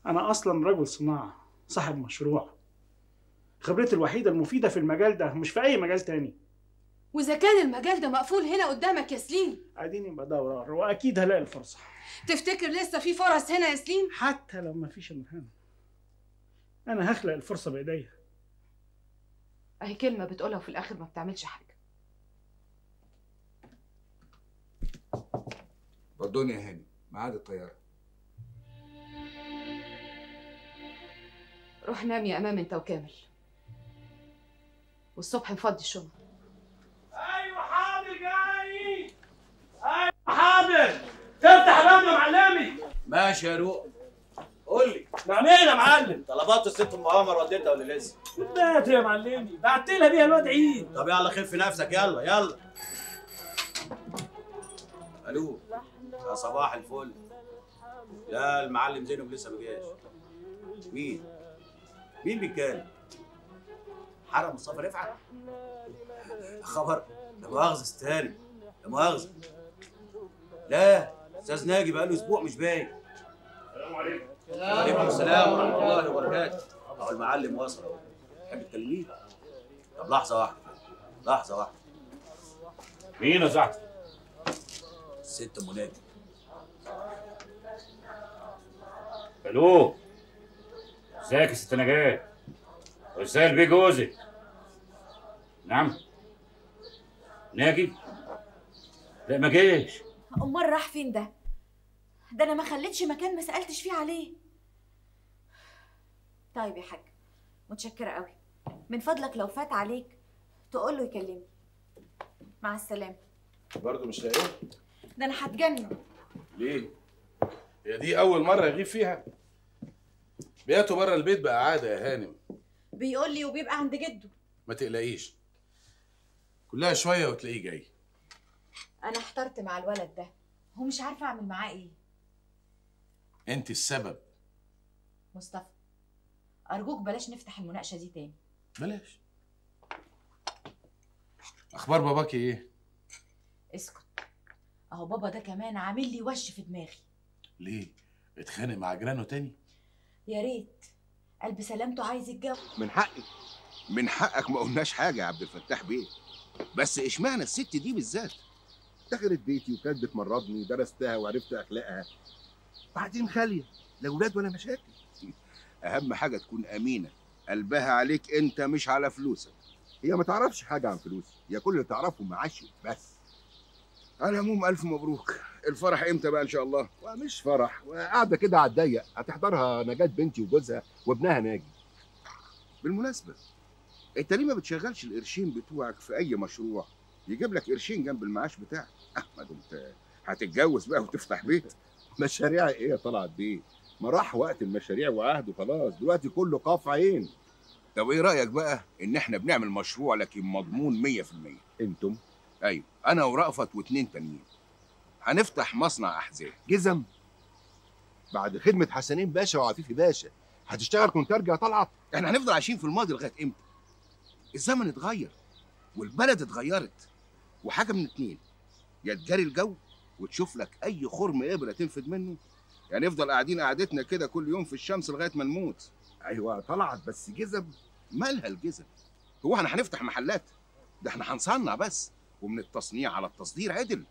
انا اصلا رجل صناعه صاحب مشروع خبرتي الوحيده المفيده في المجال ده مش في اي مجال تاني واذا كان المجال ده مقفول هنا قدامك يا سليم اديني بدور واكيد هلاقي الفرصه تفتكر لسه في فرص هنا يا سليم حتى لو ما فيش مكان انا هخلق الفرصه بايديا اهي كلمه بتقولها وفي الاخر ما بتعملش حاجه ودوني يا هاني ميعاد الطياره روح نام يا امام انت وكامل والصبح نفضي الشغل ايوه حاضر جاي ايوه حاضر تفتح باب يا معلمي ماشي يا روق قول لي نعم ايه يا معلم طلبات الست ام عمر وديتها ولا لسه؟ بدات يا معلمي بعت لها بيها الواد عيد طب يلا خف نفسك يلا يلا الو يا صباح الفل لا المعلم زينب لسه ما جاش مين؟ مين بيتكلم؟ حرم مصطفى رفعت؟ خبر لا مؤاخذة استهاني لا مؤاخذة لا استاذ ناجي بقاله اسبوع مش باين السلام عليكم وعليكم السلام ورحمة الله وبركاته اهو المعلم وصل اهو تحب تكلميه؟ طب لحظة واحدة لحظة واحدة مين يا زعتر الست ام ناجي الو ازيك يا ست نجاة وازاي البيه جوزك نعم ناجي لا ما جاش امال راح فين ده ده انا ما خليتش مكان ما سالتش فيه عليه طيب يا حاج متشكره قوي من فضلك لو فات عليك تقول له يكلمني مع السلامه برضه مش لاقيه ده انا هتجنن ليه هي دي اول مره يغيب فيها بياته بره البيت بقى عاده يا هانم بيقول لي وبيبقى عند جده ما تقلقيش كلها شويه وتلاقيه جاي انا احترت مع الولد ده هو مش عارفه اعمل معاه ايه انت السبب مصطفى ارجوك بلاش نفتح المناقشه دي تاني بلاش اخبار باباكي ايه اسكت اهو بابا ده كمان عامل لي وش في دماغي ليه اتخانق مع جيرانه تاني يا ريت قلب سلامته عايز يتجوز من حقي من حقك ما قلناش حاجه يا عبد الفتاح بيه بس اشمعنى الست دي بالذات دخلت بيتي وكانت بتمرضني درستها وعرفت اخلاقها بعدين خاليه لا ولاد ولا مشاكل اهم حاجه تكون امينه قلبها عليك انت مش على فلوسك هي ما تعرفش حاجه عن فلوسي هي كل اللي تعرفه معاشي بس على العموم الف مبروك الفرح امتى بقى ان شاء الله ومش فرح وقاعده كده على الضيق هتحضرها نجاة بنتي وجوزها وابنها ناجي بالمناسبه انت ليه ما بتشغلش القرشين بتوعك في اي مشروع يجيب لك قرشين جنب المعاش بتاعك احمد انت هتتجوز بقى وتفتح بيت مشاريع ايه يا طلعت بيه ما راح وقت المشاريع وعهده خلاص دلوقتي كله قاف عين طب ايه رايك بقى ان احنا بنعمل مشروع لكن مضمون 100% انتم ايوه انا ورأفت واتنين تانيين هنفتح مصنع احذيه جزم بعد خدمة حسنين باشا وعفيفي باشا هتشتغل كونترج يا طلعت احنا هنفضل عايشين في الماضي لغايه امتى الزمن اتغير والبلد اتغيرت وحاجه من اتنين يا تجاري الجو وتشوف لك اي خرم ابره تنفد منه يا يعني نفضل قاعدين قعدتنا كده كل يوم في الشمس لغايه ما نموت ايوه طلعت بس جزم مالها الجزم هو احنا هنفتح محلات ده احنا هنصنع بس ومن التصنيع على التصدير عدل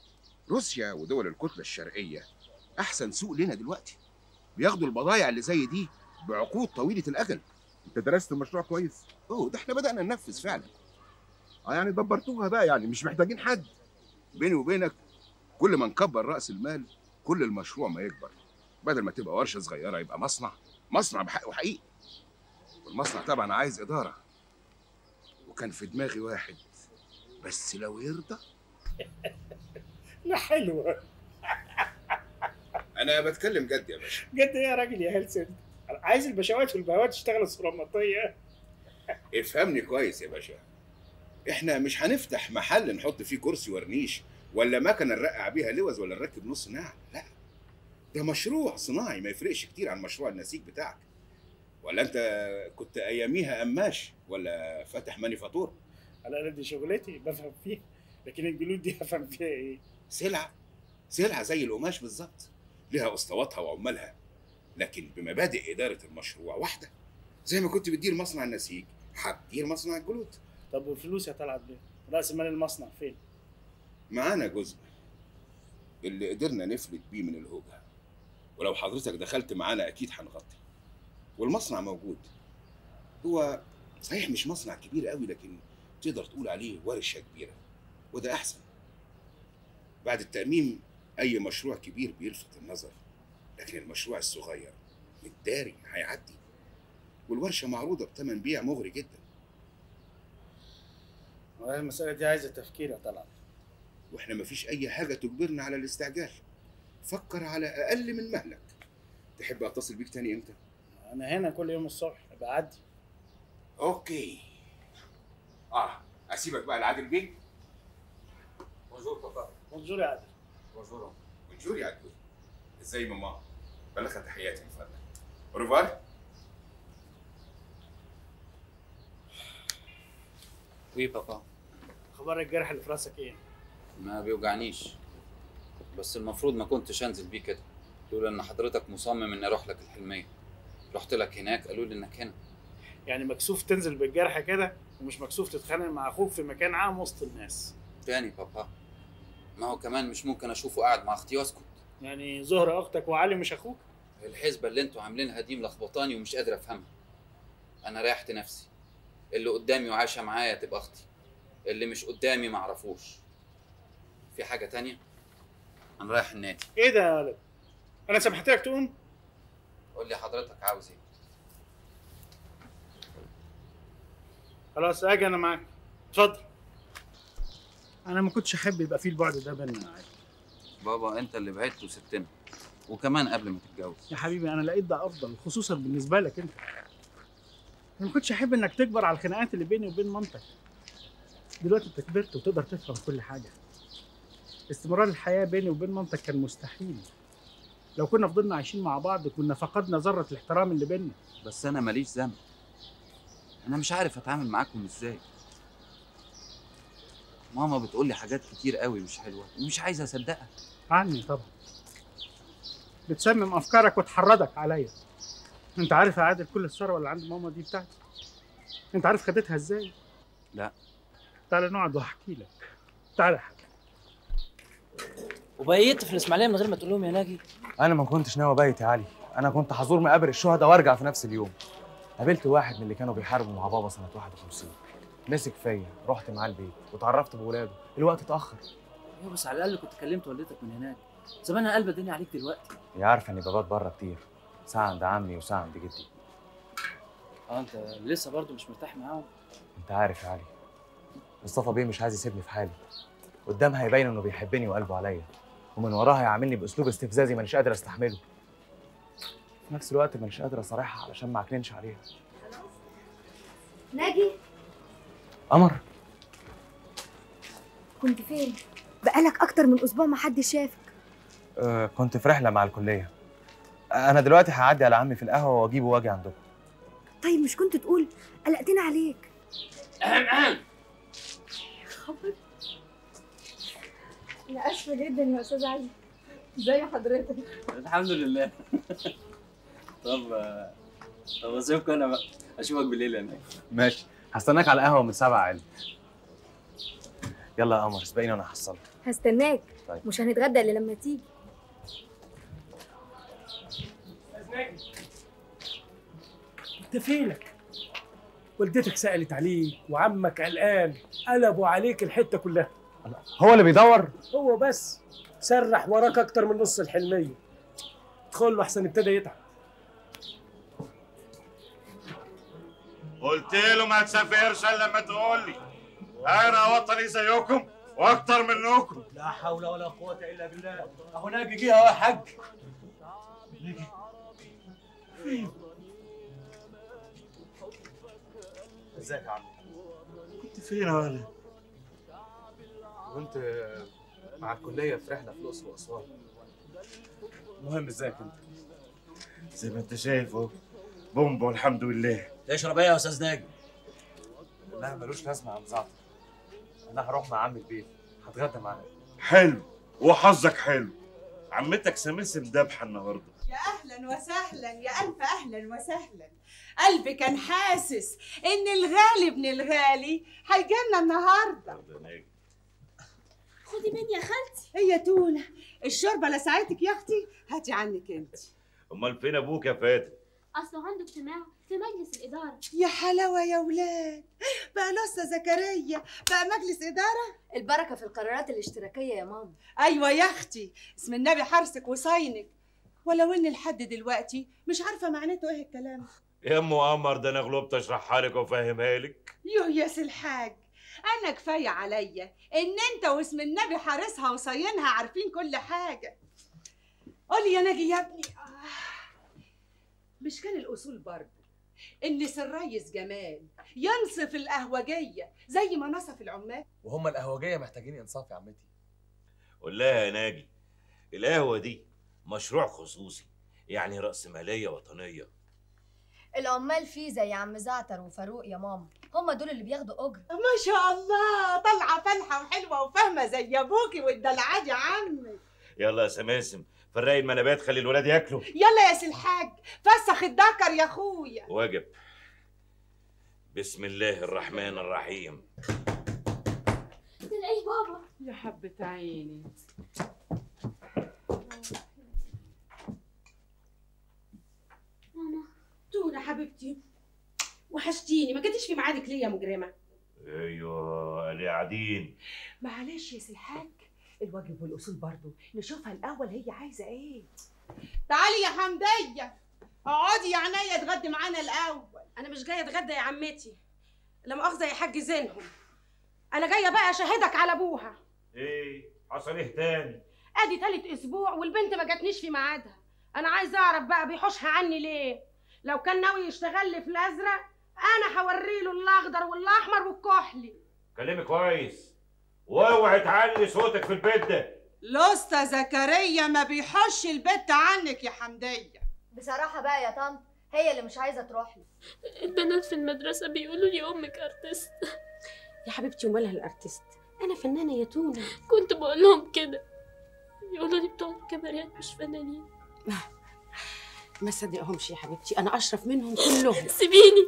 روسيا ودول الكتله الشرقيه احسن سوق لنا دلوقتي بياخدوا البضايع اللي زي دي بعقود طويله الاجل انت درست المشروع كويس اوه ده احنا بدانا ننفذ فعلا اه يعني دبرتوها بقى يعني مش محتاجين حد بيني وبينك كل ما نكبر راس المال كل المشروع ما يكبر بدل ما تبقى ورشه صغيره يبقى مصنع مصنع بحقه حقيقي والمصنع طبعا عايز اداره وكان في دماغي واحد بس لو يرضى لا حلوه انا بتكلم جد يا باشا جد ايه يا راجل يا هلسن عايز البشوات والبهوات يشتغلوا الصرامطيه افهمني كويس يا باشا احنا مش هنفتح محل نحط فيه كرسي ورنيش ولا مكنه نرقع بيها لوز ولا نركب نص نعم لا ده مشروع صناعي ما يفرقش كتير عن مشروع النسيج بتاعك ولا انت كنت اياميها قماش ولا فاتح مانيفاتور انا دي شغلتي بفهم فيها لكن الجلود دي افهم فيها ايه سلعه سلعه زي القماش بالظبط ليها اسطواتها وعمالها لكن بمبادئ اداره المشروع واحده زي ما كنت بتدير مصنع النسيج هتدير مصنع الجلود طب والفلوس يا طلعت بيه راس مال المصنع فين معانا جزء اللي قدرنا نفلت بيه من الهوجة ولو حضرتك دخلت معانا اكيد هنغطي والمصنع موجود هو صحيح مش مصنع كبير قوي لكن تقدر تقول عليه ورشه كبيره وده احسن بعد التأميم أي مشروع كبير بيلفت النظر لكن المشروع الصغير متداري هيعدي والورشة معروضة بتمن بيع مغري جدا والله المسألة دي عايزة تفكير يا طلعت واحنا مفيش أي حاجة تجبرنا على الاستعجال فكر على أقل من مهلك تحب أتصل بيك تاني إمتى؟ أنا هنا كل يوم الصبح بعدي أوكي آه أسيبك بقى لعادل بيه بونجور بابا بونجور يا عادل بونجور بونجور يا عدول ازاي ماما بلغها تحياتي من فضلك أوروفوار وي بابا أخبار الجرح اللي في راسك إيه؟ ما بيوجعنيش بس المفروض ما كنتش انزل بيه كده لولا ان حضرتك مصمم اني اروح لك الحلميه رحت لك هناك قالوا لي انك هنا يعني مكسوف تنزل بالجرح كده ومش مكسوف تتخانق مع أخوك في مكان عام وسط الناس تاني بابا ما هو كمان مش ممكن اشوفه قاعد مع اختي واسكت يعني زهرة أختك وعلي مش أخوك؟ الحسبه اللي انتوا عاملينها دي ملخبطاني ومش قادر افهمها انا ريحت نفسي اللي قدامي وعايشه معايا تبقى اختي اللي مش قدامي ما اعرفوش في حاجه تانية انا رايح النادي إيه ده يا ولد؟ أنا سمحت لك تقوم؟ قول لي حضرتك عاوز ايه خلاص أجي أنا معاك اتفضل أنا ما كنتش أحب يبقى فيه البعد ده بيننا بابا انت اللي بعدت وسبتنا وكمان قبل ما تتجوز يا حبيبي انا لقيت ده افضل خصوصا بالنسبه لك انت انا ما كنتش احب انك تكبر على الخناقات اللي بيني وبين مامتك دلوقتي انت كبرت وتقدر تفهم كل حاجه استمرار الحياه بيني وبين مامتك كان مستحيل لو كنا فضلنا عايشين مع بعض كنا فقدنا ذره الاحترام اللي بيننا بس انا ماليش ذنب انا مش عارف اتعامل معاكم ازاي ماما بتقول لي حاجات كتير قوي مش حلوه ومش عايز اصدقها عني طبعا بتسمم افكارك وتحرضك عليا انت عارف يا عادل كل الثروه اللي عند ماما دي بتاعتي انت عارف خدتها ازاي لا تعالى نقعد واحكي لك تعالى يا حبيبي وبيت في الاسماعيليه من غير ما تقول لهم يا ناجي انا ما كنتش ناوي ابيت يا علي انا كنت حزور مقابر الشهداء وارجع في نفس اليوم قابلت واحد من اللي كانوا بيحاربوا مع بابا سنه 51 مسك فيا رحت معاه البيت واتعرفت بولاده الوقت اتاخر ايوه بس على الاقل كنت كلمت والدتك من هناك زمانها قلب الدنيا عليك دلوقتي هي عارفه اني ببات بره كتير ساعه عند عمي وساعه عند جدي اه انت لسه برضه مش مرتاح معاهم انت عارف يا علي مصطفى بيه مش عايز يسيبني في حالي قدام هيبين انه بيحبني وقلبه عليا ومن وراها هيعاملني باسلوب استفزازي مانيش قادر استحمله في نفس الوقت مانيش قادر اصارحها علشان ما اعكننش عليها ناجي قمر كنت فين؟ بقالك أكتر من أسبوع ما حد شافك آه كنت في رحله مع الكليه انا دلوقتي هعدي على عمي في القهوه واجيبه واجي عندكم طيب مش كنت تقول قلقتنا عليك اهم اهم خبر أنا آسفة جدا يا أستاذ علي ازي حضرتك؟ الحمد لله طب طب اسيبكم انا بقى اشوفك بالليل هناك ماشي هستناك على القهوه من سبعة علم يلا يا قمر سبقيني وانا هحصلك هستناك طيب. مش هنتغدى إلا لما تيجي انت فينك والدتك سألت عليك وعمك قلقان قلبوا عليك الحتة كلها هو اللي بيدور هو بس سرح وراك أكتر من نص الحلمية ادخل له أحسن ابتدى يتعب قلت له ما تسافرش الا لما تقول لي انا وطني زيكم واكتر منكم لا حول ولا قوة إلا بالله أهو ناجي جه أهو يا حاج نيجي ازيك يا عم كنت فين يا ولد؟ كنت مع الكليه في رحله في الاقصر واسوان المهم ازيك انت زي ما انت شايف اهو بومبو الحمد لله تشرب إيه يا أستاذ ناجي؟ لا ملوش لازمه يا عم زعتر انا هروح مع عمي البيت هتغدى معاه حلو وحظك حلو عمتك سمسم ذبحه النهارده يا اهلا اهلا وسهلا يا الف اهلا وسهلا قلبي كان حاسس ان الغالي ابن الغالي هيجيلنا النهارده خدي مني يا خالتي هي تونه الشوربه لساعتك يا اختي هاتي عنك انت امال فين ابوك يا فاتن اصله عنده اجتماع في مجلس الاداره يا حلاوه يا ولاد بقى لسه زكريا بقى مجلس اداره البركه في القرارات الاشتراكيه يا ماما ايوه يا اختي اسم النبي حرسك وصينك ولو ان لحد دلوقتي مش عارفه معناته ايه الكلام يا ام قمر ده انا غلبت اشرحها لك وافهمها لك يوه يا سي الحاج انا كفايه عليا ان انت واسم النبي حارسها وصينها عارفين كل حاجه قولي يا ناجي يا ابني آه. مش كان الاصول برضه ان سرايس جمال ينصف القهوجيه زي ما نصف العمال وهم القهوجيه محتاجين انصاف يا عمتي قول لها يا ناجي القهوه دي مشروع خصوصي يعني رأسمالية وطنية العمال فيه زي عم زعتر وفاروق يا ماما هم دول اللي بياخدوا اجر ما شاء الله طالعه فالحه وحلوه وفاهمه زي ابوكي والدلعاد يا عمي يلا يا سماسم فرقي المنابات خلي الولاد ياكلوا يلا يا سي الحاج فسخ الدكر يا اخويا واجب بسم الله الرحمن الرحيم تلاقيه بابا يا حبة عيني ماما تونة حبيبتي وحشتيني ما جيتيش في ميعادك ليه يا مجرمة ايوه اللي قاعدين معلش يا سي الحاج الواجب والاصول برضو نشوفها الاول هي عايزه ايه تعالي يا حمديه اقعدي يا عينيا اتغدي معانا الاول انا مش جايه اتغدى يا عمتي لا مؤاخذه يا حاج زينهم انا جايه بقى اشهدك على ابوها ايه حصل ايه تاني ادي تالت اسبوع والبنت ما جاتنيش في ميعادها انا عايزه اعرف بقى بيحوشها عني ليه لو كان ناوي يشتغل لي في الازرق انا هوري له الاخضر والاحمر والكحلي كلمي كويس واوعي تعلي صوتك في البيت ده لسه زكريا ما بيحش البت عنك يا حمديه بصراحه بقى يا طنط هي اللي مش عايزه تروح لي البنات في المدرسه بيقولوا لي امك ارتست يا حبيبتي ومالها الارتست انا فنانه يا تونه كنت بقول لهم كده يقولوا لي بتوع الكباريات مش فنانين ما صدقهمش يا حبيبتي انا اشرف منهم كلهم سيبيني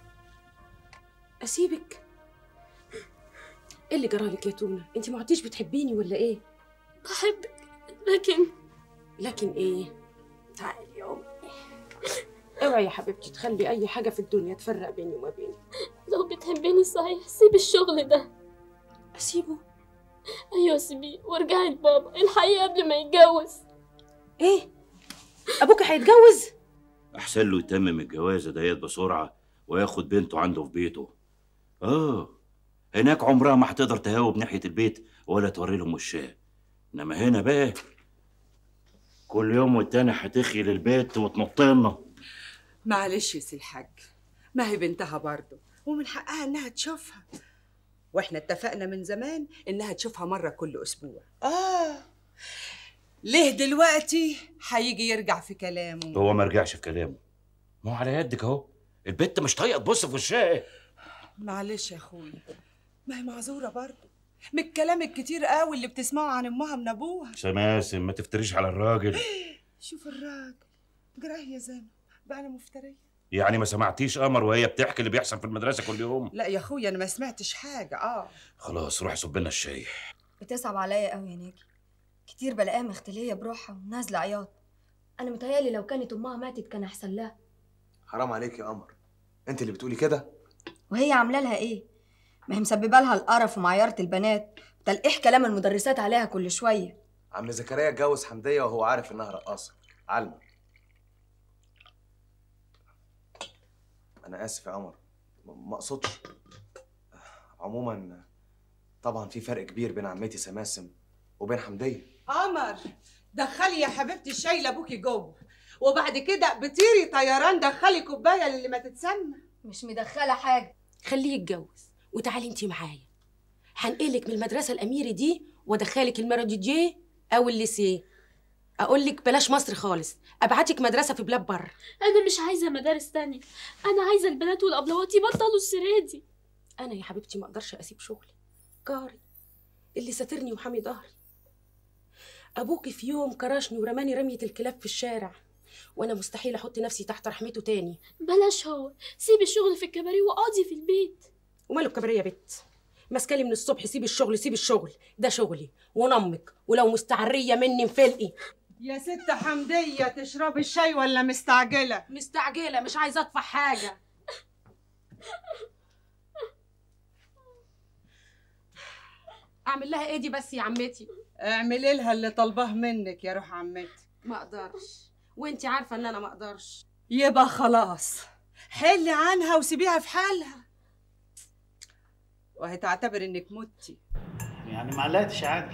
اسيبك ايه اللي جرالك يا تونه انت ما عدتيش بتحبيني ولا ايه بحبك لكن لكن ايه تعالي يا امي اوعي يا حبيبتي تخلي اي حاجه في الدنيا تفرق بيني وما بينك لو بتحبيني صحيح سيب الشغل ده اسيبه ايوه سيبيه وارجعي لبابا الحقيقه قبل ما يتجوز ايه ابوك هيتجوز احسن له يتمم الجوازه ديت بسرعه وياخد بنته عنده في بيته اه هناك عمرها ما هتقدر تهاوب ناحيه البيت ولا توري لهم وشها انما هنا بقى كل يوم والتاني هتخي للبيت وتنط لنا معلش يا سي الحاج ما هي بنتها برضه ومن حقها انها تشوفها واحنا اتفقنا من زمان انها تشوفها مره كل اسبوع اه ليه دلوقتي هيجي يرجع في كلامه هو ما رجعش في كلامه ما هو على يدك اهو البت مش طايقه تبص في وشها معلش يا اخويا ما هي معذوره برضه من الكلام الكتير قوي اللي بتسمعه عن امها من ابوها سماسم ما تفتريش على الراجل شوف الراجل جراه يا زينب بقى انا مفتريه يعني ما سمعتيش قمر وهي بتحكي اللي بيحصل في المدرسه كل يوم لا يا اخويا انا ما سمعتش حاجه اه خلاص روح صب لنا الشاي بتصعب عليا قوي يا ناجي كتير بلاقيها مختليه بروحها ونازله عياط انا متهيالي لو كانت امها ماتت كان احسن لها حرام عليك يا قمر انت اللي بتقولي كده وهي عامله لها ايه ما هي مسببه لها القرف ومعيره البنات تلقيح كلام المدرسات عليها كل شويه عم زكريا اتجوز حمديه وهو عارف انها رقاصه علمه انا اسف يا قمر م- ما اقصدش عموما طبعا في فرق كبير بين عمتي سماسم وبين حمديه قمر دخلي يا حبيبتي الشاي لابوكي جوه وبعد كده بطيري طيران دخلي كوبايه للي ما تتسمى مش مدخله حاجه خليه يتجوز وتعالي انت معايا هنقلك من المدرسه الاميري دي وادخلك الماروديجيه او الليسيه اقول لك بلاش مصر خالص ابعتك مدرسه في بلاد بره انا مش عايزه مدارس تانية انا عايزه البنات والابلوات يبطلوا السيره دي انا يا حبيبتي ما اقدرش اسيب شغلي جاري اللي ساترني وحامي ظهري ابوكي في يوم كرشني ورماني رميه الكلاب في الشارع وانا مستحيل احط نفسي تحت رحمته تاني بلاش هو سيب الشغل في الكباريه وقعدي في البيت وماله الكباريه يا بت ماسكالي من الصبح سيب الشغل سيب الشغل ده شغلي ونمك ولو مستعريه مني انفلقي يا ست حمدية تشربي الشاي ولا مستعجلة؟ مستعجله مش عايزه ادفع حاجه اعمل لها ايه دي بس يا عمتي اعملي لها اللي طالباه منك يا روح عمتي ما اقدرش وانتي عارفه ان انا ما اقدرش يبقى خلاص حلي عنها وسيبيها في حالها وهي تعتبر انك متي يعني ما علقتش يا عادل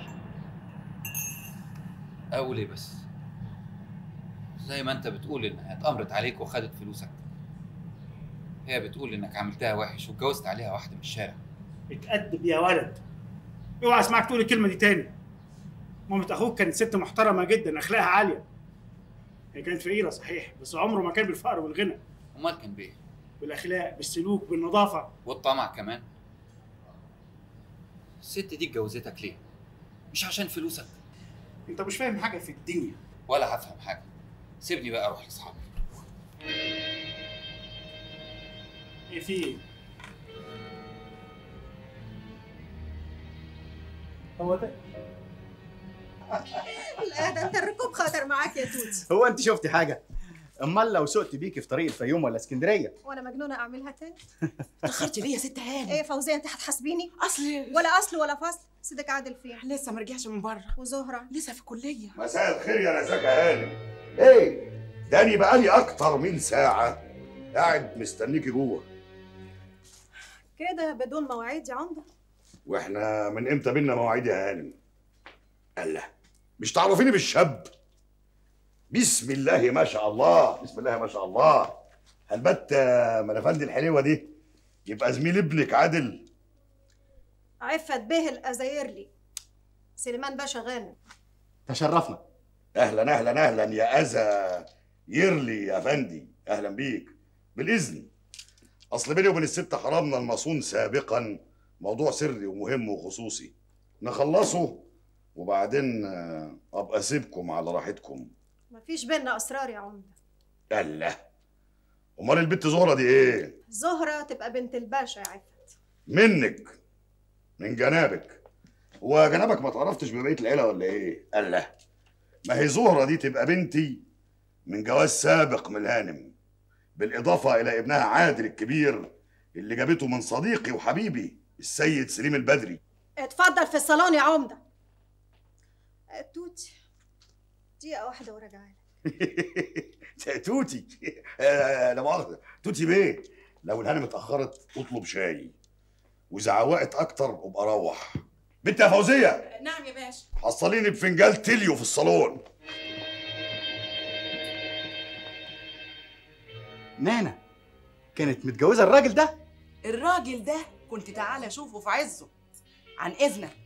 اقول ايه بس زي ما انت بتقول انها اتأمرت عليك وخدت فلوسك هي بتقول انك عملتها وحش واتجوزت عليها واحده من الشارع اتأدب يا ولد اوعى اسمعك تقول الكلمه دي تاني مامة اخوك كانت ست محترمه جدا اخلاقها عاليه هي كانت فقيره صحيح بس عمره ما كان بالفقر والغنى امال كان بايه بالاخلاق بالسلوك بالنظافه والطمع كمان الست دي اتجوزتك ليه مش عشان فلوسك انت مش فاهم حاجه في الدنيا ولا هفهم حاجه سيبني بقى اروح لاصحابي ايه في ايه هو ده لا ده انت الركوب خطر معاك يا توتي هو انت شفتي حاجه امال لو سقت بيكي في طريق الفيوم ولا اسكندريه وانا مجنونه اعملها تاني اتاخرتي ليه يا ست هاني ايه فوزيه انت هتحاسبيني اصل ولا اصل ولا فصل سيدك عادل فين لسه ما رجعش من بره وزهره لسه في الكليه مساء الخير يا نزاكة هانم ايه داني بقالي اكتر من ساعة قاعد مستنيكي جوه كده بدون مواعيد يا عمده واحنا من امتى بينا مواعيد يا هانم الله مش تعرفيني بالشاب بسم الله ما شاء الله بسم الله ما شاء الله هلبت منافندي الحلوه دي يبقى زميل ابنك عادل عفت به الازايرلي سليمان باشا غانم تشرفنا اهلا اهلا اهلا يا اذى يرلي يا فندي اهلا بيك بالاذن اصل بيني وبين الست حرامنا المصون سابقا موضوع سري ومهم وخصوصي نخلصه وبعدين آه، ابقى اسيبكم على راحتكم مفيش بينا اسرار يا عمده الله امال البت زهره دي ايه زهره تبقى بنت الباشا يا عفت منك من جنابك هو جنابك ما تعرفتش ببقيه العيله ولا ايه الله ما هي زهره دي تبقى بنتي من جواز سابق من الهانم بالاضافه الى ابنها عادل الكبير اللي جابته من صديقي وحبيبي السيد سليم البدري اتفضل في الصالون يا عمده آه، توتي دقيقه واحده وراجعه توتي آه، لا مؤاخذه توتي بيه لو الهانم اتاخرت اطلب شاي واذا عوقت اكتر ابقى روح بنت يا فوزيه نعم يا باشا حصليني بفنجان تليو في الصالون نانا كانت متجوزه الراجل ده الراجل ده كنت تعالى شوفه في عزه عن اذنك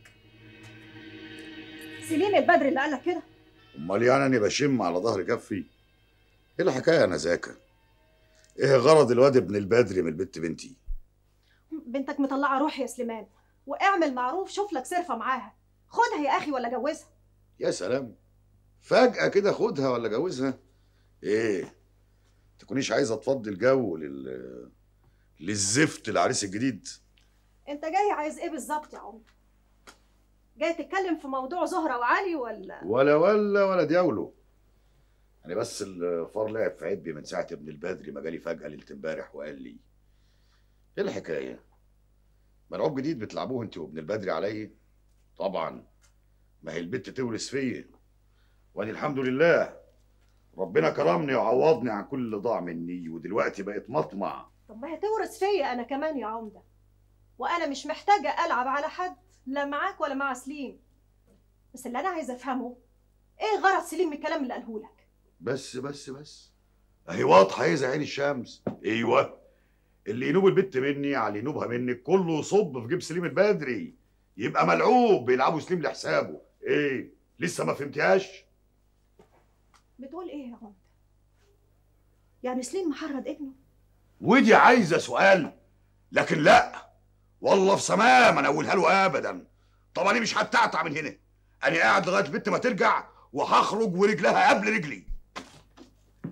سليم البدري اللي قالك كده امال يعني انا بشم على ظهر كفي ايه الحكايه يا نزاكه ايه غرض الواد ابن البدري من البت بنتي بنتك مطلعه روح يا سليمان واعمل معروف شوف لك صرفه معاها خدها يا اخي ولا جوزها يا سلام فجأة كده خدها ولا جوزها ايه تكونيش عايزة تفضي الجو لل للزفت العريس الجديد انت جاي عايز ايه بالظبط يا عمر جاي تتكلم في موضوع زهره وعلي ولا ولا ولا ولا دياولو يعني بس الفار لعب في عبي من ساعة ابن البدري ما جالي فجأة ليلة امبارح وقال لي ايه الحكاية؟ ملعوب جديد بتلعبوه انت وابن البدري عليا؟ طبعا ما هي البت تورث فيا وانا الحمد لله ربنا كرمني وعوضني عن كل اللي ضاع مني ودلوقتي بقيت مطمع طب ما هي تورث فيا انا كمان يا عمده وانا مش محتاجه العب على حد لا معاك ولا مع سليم بس اللي انا عايزه افهمه ايه غرض سليم من الكلام اللي قاله لك بس بس بس اهي واضحه ايه زي عين الشمس ايوه اللي ينوب البت مني على اللي ينوبها منك كله يصب في جيب سليم البدري يبقى ملعوب بيلعبوا سليم لحسابه ايه لسه ما فهمتيهاش بتقول ايه يا عمده يعني سليم محرض ابنه ودي عايزه سؤال لكن لا والله في سماه ما اقولها له ابدا طب انا مش هتعتع من هنا انا قاعد لغايه البت ما ترجع وهخرج ورجلها قبل رجلي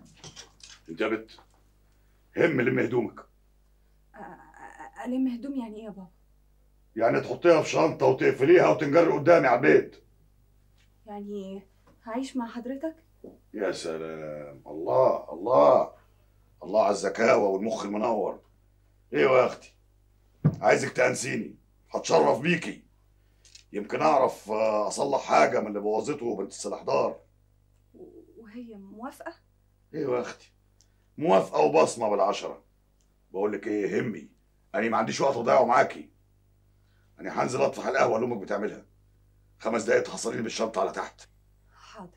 انت يا بت هم لم هدومك ألم هدوم يعني إيه يا بابا؟ يعني تحطيها في شنطه وتقفليها وتنجري قدامي على البيت يعني هعيش مع حضرتك؟ يا سلام الله الله الله على الذكاوة والمخ المنور ايوه يا اختي عايزك تأنسيني هتشرف بيكي يمكن اعرف آه، اصلح حاجه من اللي بوظته بنت السلحدار وهي موافقة؟ ايوه يا اختي موافقه وبصمه بالعشره بقول لك ايه همي انا ما عنديش وقت اضيعه معاكي انا هنزل اطفح القهوه اللي امك بتعملها خمس دقايق تحصليني بالشنطه على تحت حاضر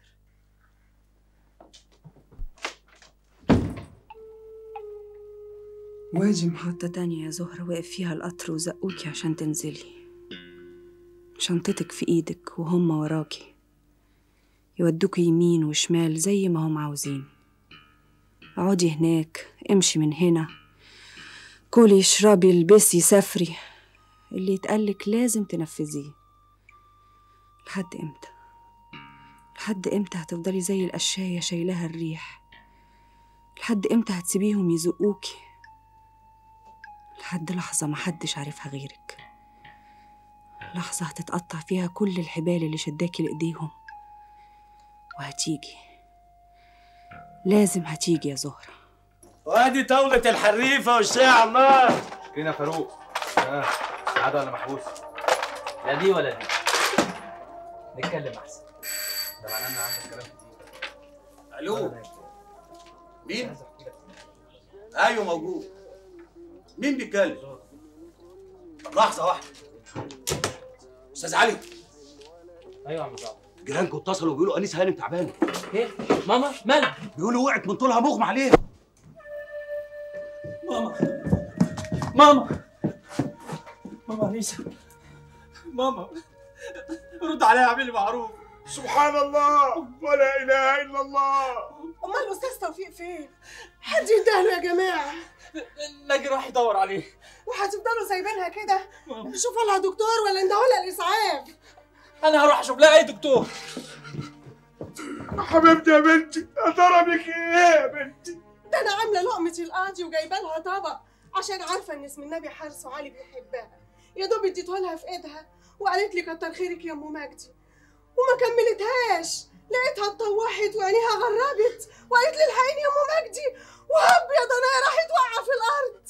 واجي محطة تانية يا زهرة وقف فيها القطر وزقوكي عشان تنزلي شنطتك في ايدك وهم وراكي يودوكي يمين وشمال زي ما هم عاوزين اقعدي هناك امشي من هنا كلي اشربي البسي سافري اللي يتقالك لازم تنفذيه لحد امتى لحد امتى هتفضلي زي القشاية شايلاها الريح لحد امتى هتسيبيهم يزقوكي لحد لحظة محدش عارفها غيرك لحظة هتتقطع فيها كل الحبال اللي شداكي لإيديهم وهتيجي لازم هتيجي يا زهرة وادي طاولة الحريفة والشاي على النار كده يا فاروق ها قاعدة ولا محبوس؟ لا دي ولا دي نتكلم أحسن ده معناه إن عندك كلام كتير الو مين؟ ايوه موجود مين بيتكلم؟ طب لحظة واحدة استاذ علي ايوه يا عم صعب جيرانكم اتصلوا بيقولوا انيس هانم تعبانه ايه ماما مالها بيقولوا وقعت من طولها مغمى عليها ماما ماما ماما انيسه ماما رد عليا اعمل لي معروف سبحان الله ولا اله الا الله امال الاستاذ توفيق فين؟ حد يندهله يا جماعه ناجي راح يدور عليه وهتفضلوا سايبينها كده شوفوا لها دكتور ولا ندعوا لها الاسعاف انا هروح اشوف لها اي دكتور حبيبتي يا بنتي يا ترى بك ايه يا بنتي ده انا عامله لقمه القاضي وجايبه لها طبق عشان عارفه ان اسم النبي حارس وعلي بيحبها يا دوب اديته لها في ايدها وقالت لي كتر خيرك يا ام مجدي وما كملتهاش لقيتها اتطوحت وعينيها غربت وقالت لي الحقيني يا ام مجدي وهب يا ضنايا راحت واقعه في الارض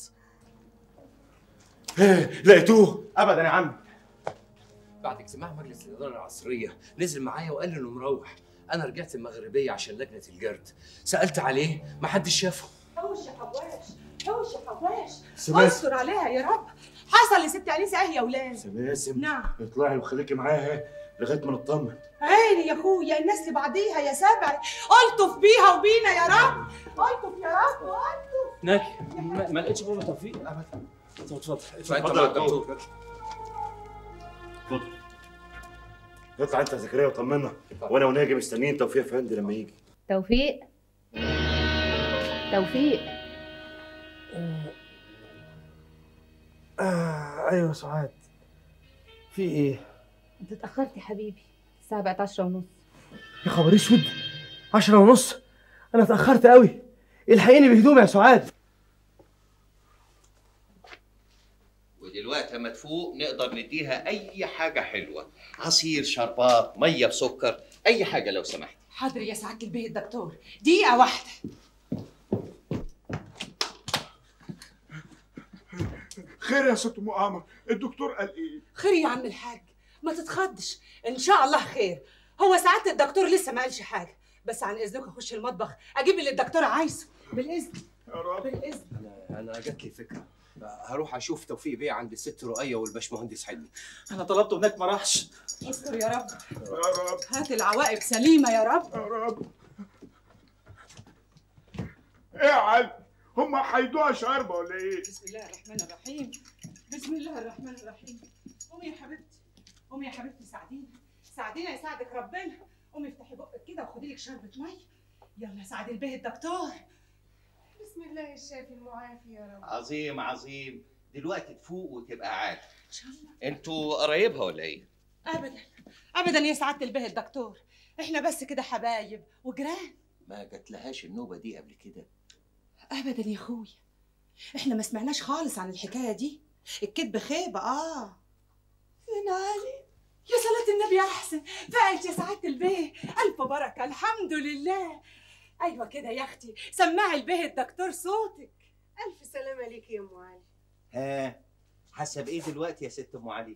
ايه لقيتوه ابدا يا عم بعد اجتماع مجلس الاداره العصريه نزل معايا وقال لي انه مروح انا رجعت المغربيه عشان لجنه الجرد سالت عليه ما حدش شافه حوش يا حواش حوش يا حواش سماسم. استر عليها يا رب حصل لست انيسه ايه يا ولاد سماسم نعم اطلعي وخليكي معاها لغايه ما نطمن عيني يا اخويا الناس لبعضيها يا سبع الطف بيها وبينا يا رب الطف يا رب الطف ناجي ما ما لقيتش بابا توفيق ابدا اتفضل اتفضل اتفضل يا دكتور اتفضل اطلع انت يا زكريا وطمنا وانا وناجي مستنيين توفيق فندي لما يجي توفيق توفيق آه ايوه سعاد في ايه؟ انت اتأخرت يا حبيبي الساعة بقت عشرة ونص يا خبر اسود عشرة ونص انا اتأخرت قوي الحقيني بهدومي يا سعاد ودلوقتي اما تفوق نقدر نديها اي حاجه حلوه عصير شربات ميه بسكر اي حاجه لو سمحت حاضر يا سعاده البيه الدكتور دقيقه واحده خير يا ست ام قمر الدكتور قال ايه خير يا عم الحاج ما تتخضش ان شاء الله خير هو سعاده الدكتور لسه ما قالش حاجه بس عن اذنك اخش المطبخ اجيب اللي الدكتور عايزه بالاذن يا رب بالاذن انا انا جات لي فكره هروح اشوف توفيق بيه عند الست رؤيه والباشمهندس حلمي انا طلبته هناك ما راحش استر يا رب يا رب هات العواقب سليمه يا رب يا رب ايه يا علي هم هيدوها شاربه ولا ايه بسم الله الرحمن الرحيم بسم الله الرحمن الرحيم قومي يا حبيبتي قومي يا حبيبتي ساعدينا ساعدينا يساعدك ربنا قومي افتحي بقك كده وخدي لك شربة ميه يلا ساعد البيه الدكتور بسم الله الشافي المعافي يا رب عظيم عظيم دلوقتي تفوق وتبقى عاد انتوا قرايبها ولا ايه ابدا ابدا يا سعاده البيه الدكتور احنا بس كده حبايب وجيران ما جاتلهاش النوبه دي قبل كده ابدا يا اخويا احنا ما سمعناش خالص عن الحكايه دي الكذب خيبه اه فين علي يا صلاة النبي أحسن فقت يا سعادة البيه ألف بركة الحمد لله أيوة كده يا أختي سمعي البيه الدكتور صوتك الف سلامه ليك يا ام علي ها حاسه بايه دلوقتي يا ست ام علي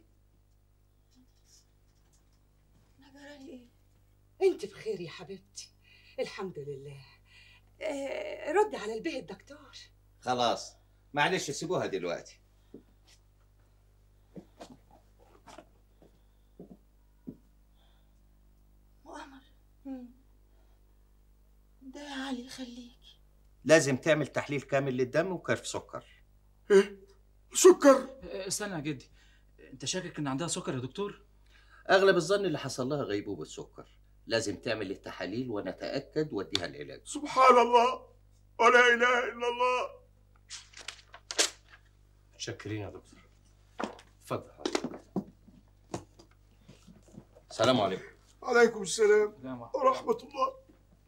ايه انت بخير يا حبيبتي الحمد لله آه ردي على البيه الدكتور خلاص معلش سيبوها دلوقتي مؤامر ده يا علي خليك لازم تعمل تحليل كامل للدم وكشف سكر سكر استنى يا جدي انت شاكك ان عندها سكر يا دكتور اغلب الظن اللي حصل لها غيبوبه السكر لازم تعمل التحاليل ونتاكد واديها العلاج سبحان الله ولا اله الا الله متشكرين يا دكتور اتفضل السلام عليكم عليكم السلام ورحمه الله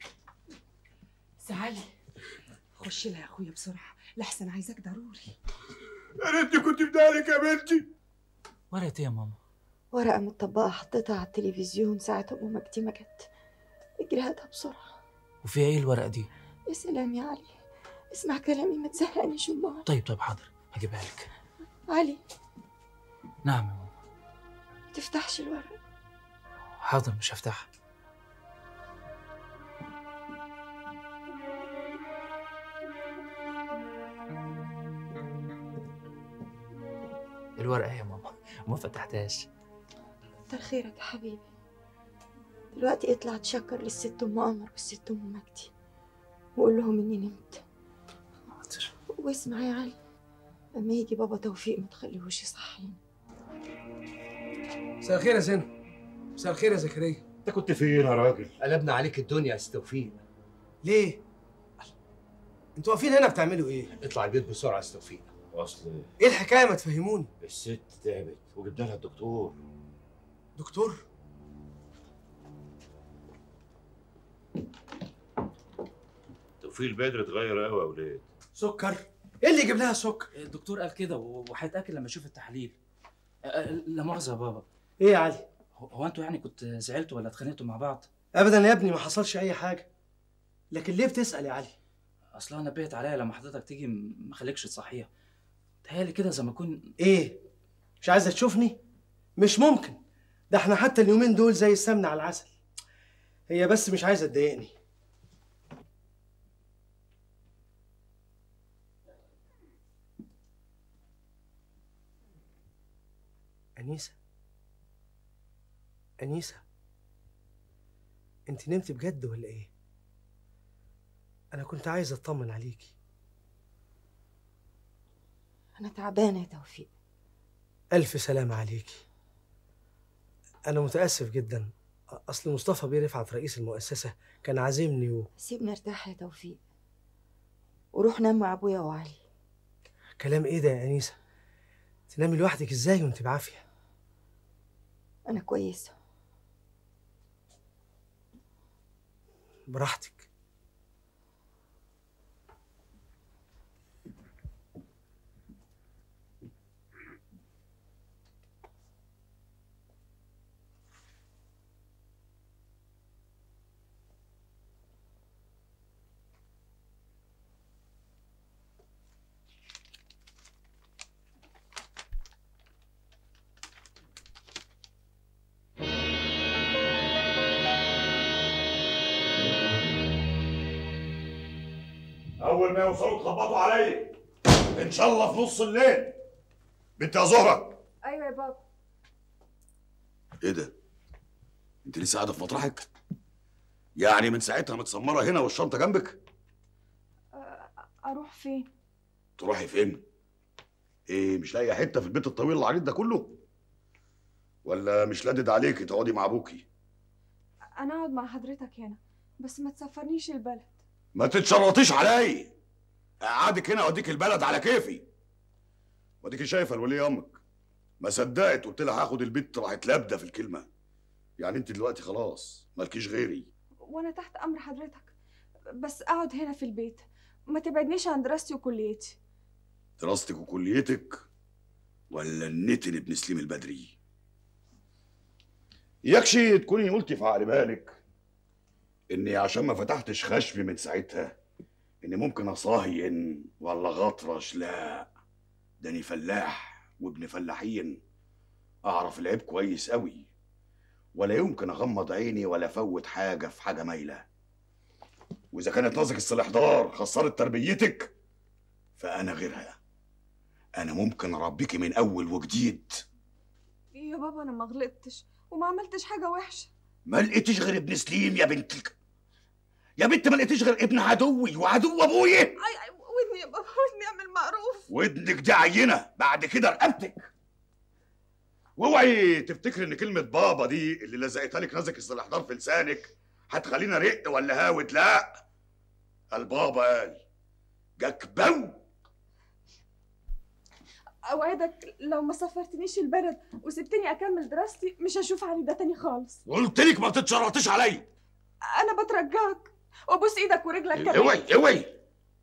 سعالي خش لها يا اخويا بسرعه لحسن عايزاك ضروري يا ريتني كنت بدالك يا بنتي ورقة ايه يا ماما؟ ورقة متطبقة حطيتها على التلفزيون ساعة أم مجدي ما جت اجري هاتها بسرعة وفيها ايه الورقة دي؟ يا سلام يا علي اسمع كلامي ما تزهقنيش أمال طيب طيب حاضر هجيبها لك علي نعم يا ماما ما تفتحش الورق حاضر مش هفتحها الورقة يا ماما ما فتحتهاش كتر خيرك يا حبيبي دلوقتي اطلع تشكر للست أم قمر والست أم مجدي وقول لهم إني نمت واسمع يا علي لما يجي بابا توفيق ما تخليهوش يصحيني مساء الخير يا زينب مساء الخير يا زكريا انت كنت فين يا راجل قلبنا عليك الدنيا يا استاذ توفيق ليه؟ انتوا واقفين هنا بتعملوا ايه؟ اطلع البيت بسرعه يا استاذ توفيق اصل ايه الحكايه ما تفهموني؟ الست تعبت وجبنا لها الدكتور دكتور توفيق البدر اتغير قوي يا ولاد سكر ايه اللي يجيب لها سكر؟ الدكتور قال كده و- وهيتاكد لما يشوف التحاليل أ- أ- لا مؤاخذة يا بابا ايه يا علي؟ هو- هو انتوا يعني كنت زعلتوا ولا اتخانقتوا مع بعض؟ ابدا يا ابني ما حصلش اي حاجه لكن ليه بتسال يا علي؟ اصلا نبهت عليا لما حضرتك تيجي م- ما خليكش تصحيها تهيألي كده زي ما اكون ايه؟ مش عايزه تشوفني؟ مش ممكن ده احنا حتى اليومين دول زي السمن على العسل هي بس مش عايزه تضايقني أنيسة أنيسة أنت نمت بجد ولا إيه؟ أنا كنت عايز أطمن عليكي أنا تعبانة يا توفيق ألف سلامة عليكي أنا متأسف جدا أصل مصطفى بيه رفعت رئيس المؤسسة كان عازمني و... سيبني ارتاح يا توفيق وروح نام مع أبويا وعلي كلام إيه ده يا أنيسة؟ تنامي لوحدك إزاي وأنت بعافية؟ أنا كويسة براحتك اول ما يوصلوا تخبطوا عليا ان شاء الله في نص الليل بنت يا زهره ايوه يا بابا ايه ده انت لسه قاعده في مطرحك يعني من ساعتها متسمره هنا والشنطه جنبك اروح فين تروحي فين ايه مش لاقيه حته في البيت الطويل العريض ده كله ولا مش لادد عليكي تقعدي مع ابوكي انا اقعد مع حضرتك هنا بس ما تسفرنيش البلد ما تتشرطيش عليا اقعدك هنا اوديك البلد على كيفي واديكي شايفه الوليه امك ما صدقت قلت لها هاخد البيت راحت لابده في الكلمه يعني انت دلوقتي خلاص مالكيش غيري وانا تحت امر حضرتك بس اقعد هنا في البيت ما تبعدنيش عن دراستي وكليتي دراستك وكليتك ولا النتن ابن سليم البدري يكشي تكوني قلتي في عقل بالك اني عشان ما فتحتش خشمي من ساعتها اني ممكن اصاهين ولا غطرش لا ده اني فلاح وابن فلاحين اعرف العيب كويس قوي ولا يمكن اغمض عيني ولا افوت حاجه في حاجه مايله واذا كانت نظرك السلاحدار خسرت تربيتك فانا غيرها انا ممكن اربيكي من اول وجديد يا بابا انا ما غلطتش وما عملتش حاجه وحشه ما لقيتيش غير ابن سليم يا بنتك يا بنت ما لقيتيش غير ابن عدوي وعدو ابويا اي اي ودني يا بابا ودني اعمل معروف ودنك دي عينه بعد كده رقبتك واوعي تفتكري ان كلمه بابا دي اللي لزقتها لك نزك السلاحدار في لسانك هتخلينا رق ولا هاوت لا البابا قال جاك بو اوعدك لو ما سافرتنيش البلد وسبتني اكمل دراستي مش هشوف علي ده تاني خالص قلت لك ما تتشرطيش عليا انا بترجاك وابوس ايدك ورجلك كمان اوعي اوعي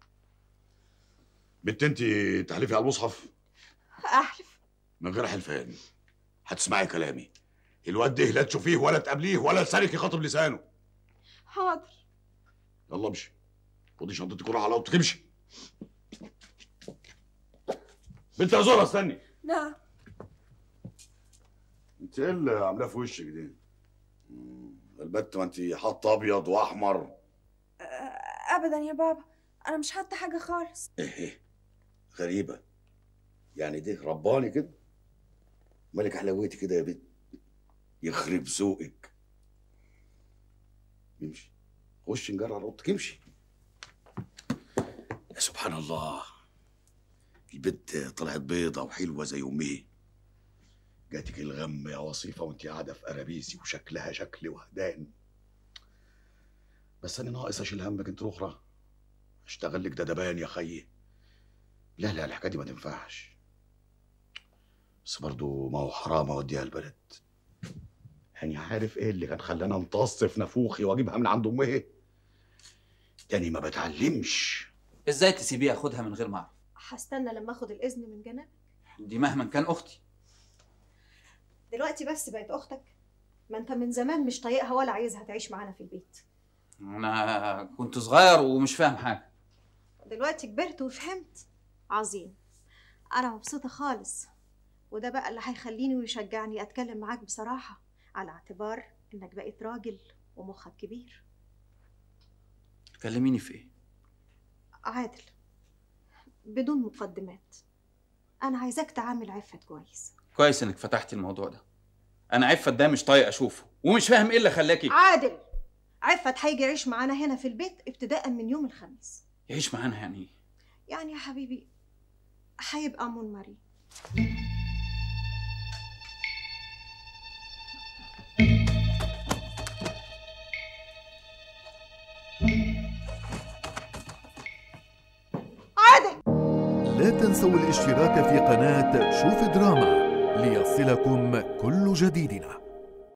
بنت انت تحلفي على المصحف احلف من غير حلفان هتسمعي كلامي الواد ده لا تشوفيه ولا تقابليه ولا لسانك يخاطب لسانه حاضر يلا امشي خدي شنطتك وروح على اوضتك امشي بنت يا زهره استني نعم انت ايه اللي عاملاه في وشك دي؟ مم، البت ما انت حاطه ابيض واحمر ابدا يا بابا انا مش حاطه حاجه خالص ايه ايه غريبه يعني دي رباني كده مالك حلاوتي كده يا بنت يخرب ذوقك امشي خش نجري على اوضتك امشي يا سبحان الله البنت طلعت بيضة وحلوة زي أمها جاتك الغم يا وصيفة وانت قاعدة في قرابيسي وشكلها شكل وهدان بس أنا ناقص أشيل همك انت أخرى أشتغل لك دبان يا خيي لا لا الحكاية دي ما تنفعش بس برضو ما هو حرام أوديها البلد يعني عارف إيه اللي كان خلاني أمتص في نافوخي وأجيبها من عند أمها تاني ما بتعلمش ازاي تسيبيه ياخدها من غير ما اعرف هستنى لما اخد الاذن من جناب دي مهما كان اختي دلوقتي بس بقت اختك ما انت من زمان مش طايقها ولا عايزها تعيش معانا في البيت انا كنت صغير ومش فاهم حاجه دلوقتي كبرت وفهمت عظيم انا مبسوطه خالص وده بقى اللي هيخليني ويشجعني اتكلم معاك بصراحه على اعتبار انك بقيت راجل ومخك كبير كلميني في ايه عادل بدون مقدمات انا عايزاك تعامل عفت كويس كويس انك فتحتي الموضوع ده انا عفت ده مش طايق اشوفه ومش فاهم ايه اللي خلاكي عادل عفت هيجي يعيش معانا هنا في البيت ابتداء من يوم الخميس يعيش معانا يعني ايه يعني يا حبيبي هيبقى منمري عادل لا تنسوا الاشتراك في قناة شوف دراما ليصلكم كل جديدنا